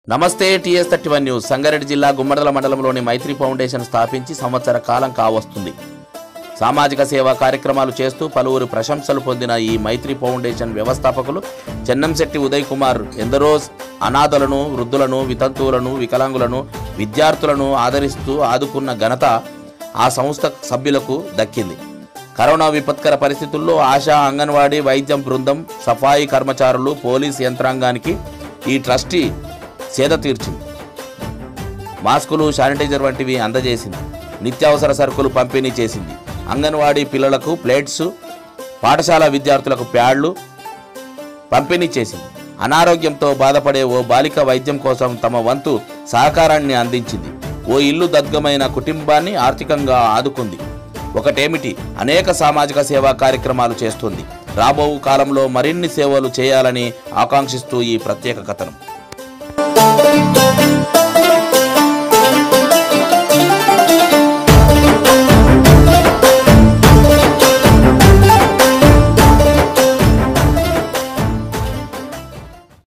నమస్తే TS thirty one news Sangareddy జిల్లా గుమ్మడదల మండలంలోని మైత్రి ఫౌండేషన్ స్థాపించి సంవత్సర కాలం కావస్తుంది సామాజిక సేవా కార్యక్రమాలు చేస్తూ పలువురు ప్రశంసలు పొందిన ఈ మైత్రి ఫౌండేషన్ వ్యవస్థాపకులు చెన్నంశెట్టి ఉదయ్ కుమార్ ఎందరో అనాథలను వృద్ధులను వితంతువులను వికలాంగులను విద్యార్థులను ఆదరిస్తూ ఆదుకున్న ఘనత ఆ సంస్థ సభ్యులకు దక్కింది కరోనా విపత్కర పరిస్థితుల్లో ఆశా అంగన్వాడీ వైద్యం బృందం సఫాయి కర్మచారులు పోలీస్ యంత్రాంగానికి ఈ ట్రస్టీ సేద తీర్చింది మాస్కులు శానిటైజర్ వంటివి అందజేసింది నిత్యావసర సరుకులు పంపిణీ చేసింది అంగన్వాడీ పిల్లలకు ప్లేట్స్ పాఠశాల విద్యార్థులకు ప్యాడ్లు పంపిణీ చేసింది అనారోగ్యంతో బాధపడే ఓ బాలిక వైద్యం కోసం తమ వంతు సహకారాన్ని అందించింది ఓ ఇల్లు దద్గమైన కుటుంబాన్ని ఆర్థికంగా ఆదుకుంది ఒకటేమిటి అనేక సామాజిక సేవా కార్యక్రమాలు చేస్తుంది రాబో కాలంలో మరిన్ని సేవలు చేయాలని ఆకాంక్షిస్తూ ఈ ప్రత్యేక కథనం